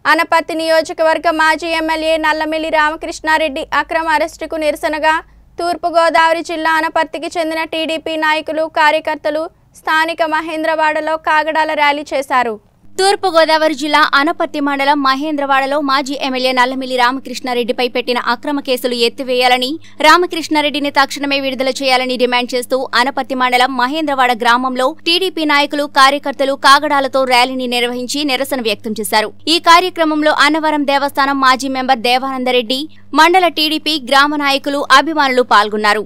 అనపత్తి నియోజకవర్గ మాజీ ఎమ్మెల్యే నల్లమిల్లి రామకృష్ణారెడ్డి అక్రమ అరెస్టుకు నిరసనగా తూర్పుగోదావరి జిల్లా అనపర్తికి చెందిన టీడీపీ నాయకులు కార్యకర్తలు స్థానిక మహేంద్రవాడలో కాగడాల ర్యాలీ చేశారు తూర్పుగోదావరి జిల్లా అనపర్తి మండలం మహేంద్రవాడలో మాజీ ఎమ్మెల్యే నల్లమిల్లి రామకృష్ణారెడ్డిపై పెట్టిన అక్రమ కేసులు ఎత్తివేయాలని రామకృష్ణారెడ్డిని తక్షణమే విడుదల చేయాలని డిమాండ్ చేస్తూ అనపర్తి మండలం మహేంద్రవాడ గ్రామంలో టీడీపీ నాయకులు కార్యకర్తలు కాగడాలతో ర్యాలీని నిర్వహించి నిరసన వ్యక్తం చేశారు ఈ కార్యక్రమంలో అన్నవరం దేవస్థానం మాజీ మెంబర్ దేవానందరెడ్డి మండల టీడీపీ గ్రామ నాయకులు అభిమానులు పాల్గొన్నారు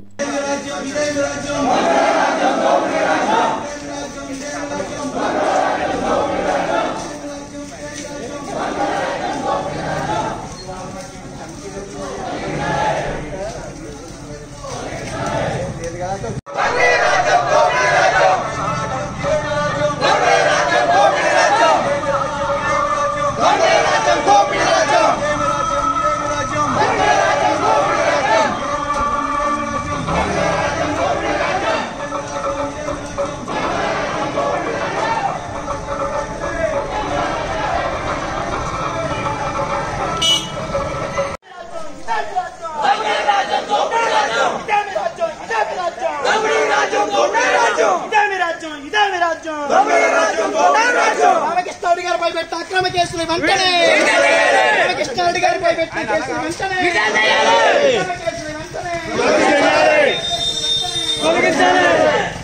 రామకృష్ణారెడ్డి గారిపై పెట్టిన అక్రమ కేసులు వెంటనే రామకృష్ణారెడ్డి గారిపై పెట్టిన కేసులు వెంటనే అక్రమ కేసులు వెంటనే